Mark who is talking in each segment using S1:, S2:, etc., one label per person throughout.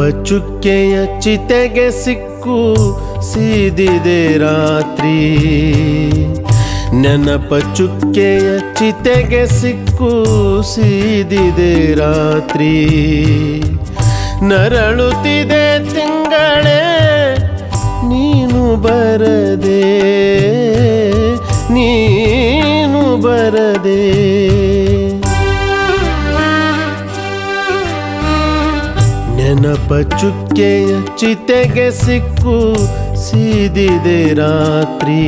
S1: ಚುಕ್ಕೆಯ ಚಿತೆಗೆ ಸಿಕ್ಕು ಸೀದಿದೆ ರಾತ್ರಿ ನೆನಪ ಚುಕ್ಕೆಯ ಚಿತೆಗೆ ಸಿಕ್ಕು ಸೀದಿದೆ ರಾತ್ರಿ ನರಳುತ್ತಿದೆ ತಿಂಗಳೇ ನೀನು ಬರದೆ ನೀನು ಬರದೆ ನೆನಪ ಚುಕ್ಕೆಯ ಚಿತೆಗೆ ಸಿಕ್ಕು ಸೀದಿದೆ ರಾತ್ರಿ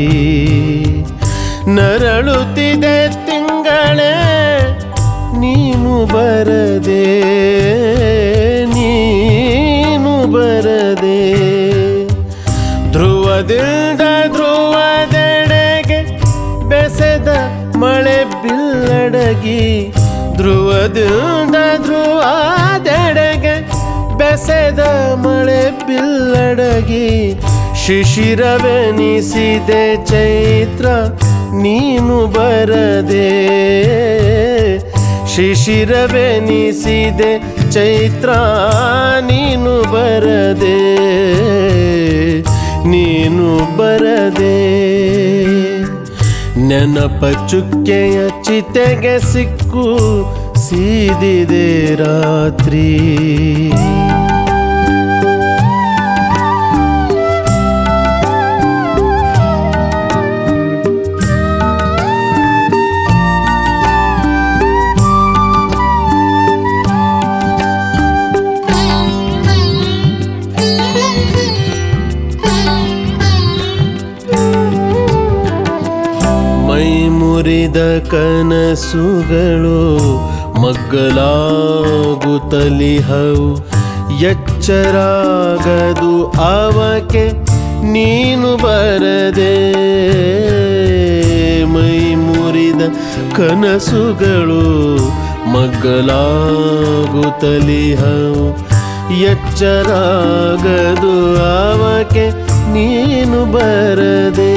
S1: ನರಳುತ್ತಿದೆ ತಿಂಗಳೇ ನೀನು ಬರದೆ ನೀನು ಬರದೆ ಧ್ರುವದಿಂದ ಧ್ರುವದೆಡೆಗೆ ಬೆಸೆದ ಮಳೆ ಬಿಲ್ಲಡಗಿ ಧ್ರುವದಿಂದ ಧ್ರುವದೆಡೆಗೆ ಬೆಸೆದ ಮಳೆ ಬಿಲ್ಲಡಗಿ ಶಿಶಿರವೆನಿಸಿದೆ ಚೈತ್ರ ನೀನು ಬರದೆ ಶಿಶಿರವೆನಿಸಿದೆ ಚೈತ್ರ ನೀನು ಬರದೆ ನೀನು ಬರದೆ ನೆನಪ ಚುಕ್ಕೆಯ ಚಿತೆಗೆ ಸಿಕ್ಕು ಸೀದಿದೆ ರಾತ್ರಿ ಮೈ ಮುರಿದ ಕನಸುಗಳು ಮಗ್ಗಲಾಗುತ್ತಲಿಹವು ಎಚ್ಚರಾಗದು ಅವಕ್ಕೆ ನೀನು ಬರದೆ ಮೈ ಮುರಿದ ಕನಸುಗಳು ಮಗ್ಗಲಾಗುತ್ತಲಿಹವು ಎಚ್ಚರಾಗದು ಅವಕ್ಕೆ ನೀನು ಬರದೆ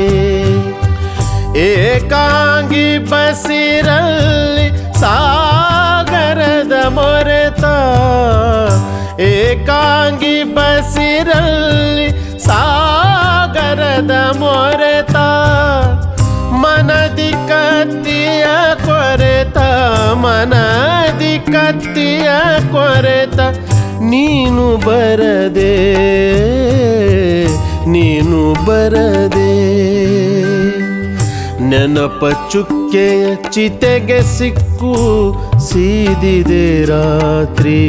S1: ಏಕಾಂಗಿ ಬಸಿರಲ್ಲಿ ಸಾಗರದ ಮೊರೆತ ಏಕಾಂಗಿ ಬಸಿರಲ್ಲಿ ಸಾಗರದ ಮೊರೆತ ಮನದಿ ಕತ್ತಿಯ ಕೊರೆತ ಮನದಿ ಕತ್ತಿಯ ಕೊರೆತ ನೀನು ಬರದೆ ನೀನು ಬರದೆ ನೆನಪ ಚುಕ್ಕೆಯ ಚಿತೆಗೆ ಸಿಕ್ಕು ಸೀದಿದೆ ರಾತ್ರಿ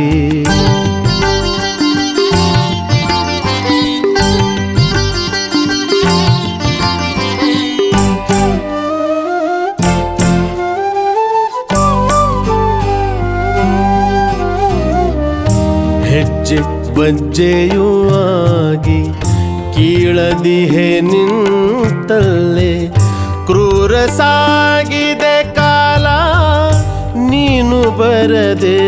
S1: ಹೆಜ್ಜೆ ಬಜ್ಜೆಯೂ ಆಗಿ ಕೀಳದಿಹೆ ನಿಂತಲ್ಲೇ ಕ್ರೂರ ಸಾಗಿದೆ ಕಾಲ ನೀನು ಬರದೆ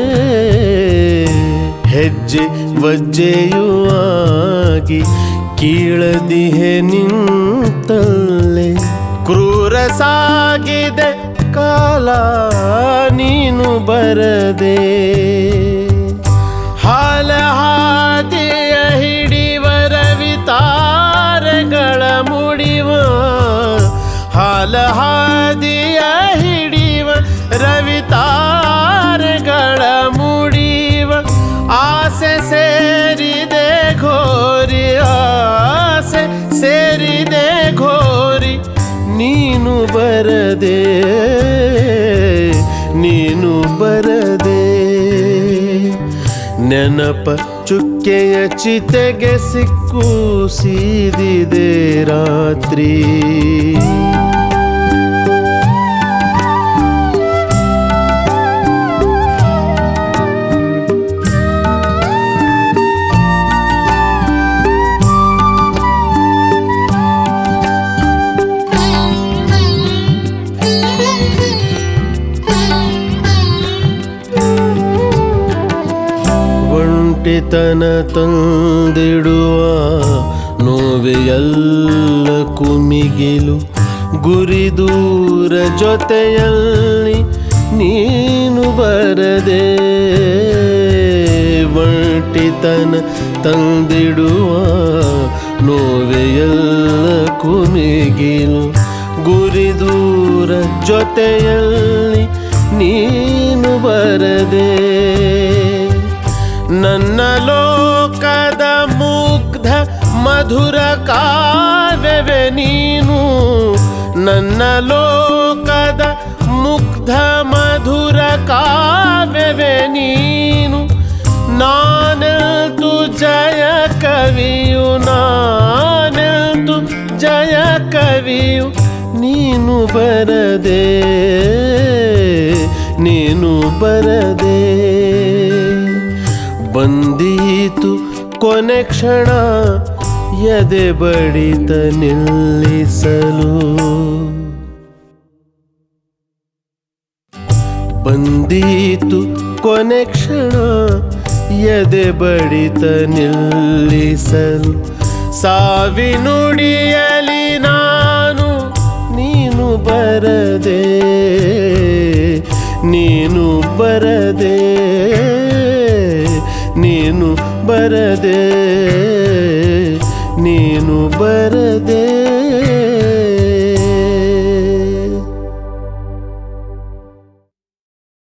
S1: ಹೆಜ್ಜೆ ವಜ್ಜೆಯೂ ಆಗಿ ಕೀಳದಿಹೆ ನಿಂತಲ್ಲೇ ಕ್ರೂರ ಸಾಗಿದೆ ಕಾಲ ನೀನು ಬರದೆ ಹಾಲ ಹಾದಿಯ ಹಿಡಿವ ರವಿತಾರಗಳ ಮುಡಿವ ಹಾಲ ಹಾದಿಯ ಹಿಡಿವ ರವಿತಾರಗಳ ಮುಡಿವ ಆಸೆ ಸೇರಿದೆ ಘೋರಿ ಆಸೆ ಸೇರಿದೆ ಘೋರಿ ನೀನು ಬರದೆ ನೀನು ಬರದೆ ನೆನಪ ಚುಕ್ಕೆಯ ಚಿತೆಗೆ ಸಿಕ್ಕು ಸೀದಿದೆ ರಾತ್ರಿ ಒಂಟಿತನ ತಂದಿಡುವ ನೋವೆಯಲ್ಲ ಕುಮಿಗಿಲು ಗುರಿ ದೂರ ಜೊತೆಯಲ್ಲಿ ನೀನು ಬರದೆ ಒಂಟಿತನ ತಂದಿಡುವ ನೋವೆಯಲ್ಲಕ್ಕೂ ಮಿಗಿಲು ಗುರಿ ದೂರ ಜೊತೆಯಲ್ಲಿ ನೀನು ಬರದೆ ನನ್ನ ಲೋಕದ ಮುಗ್ಧ ಮಧುರ ಕಾವ್ಯವೇ ನೀನು ನನ್ನ ಲೋಕದ ಮುಗ್ಧ ಮಧುರ ಕಾವ್ಯವೇ ನೀನು ನಾನೆಂತು ಜಯ ಕವಿಯು ನಾನೆಂತು ಜಯ ಕವಿಯು ನೀನು ಬರದೆ ನೀನು ಬರದೆ ಬಂದೀತು ಕೊನೆ ಕ್ಷಣ ಎದೆ ಬಡಿತ ನಿಲ್ಲಿಸಲು ಬಂದೀತು ಕೊನೆ ಕ್ಷಣ ಎದೆ ಬಡಿತ ನಿಲ್ಲಿಸಲು ಸಾವಿನುಡಿಯಲಿ ನಾನು ನೀನು ಬರದೆ ನೀನು ಬರದೆ ನೀನು ಬರದೆ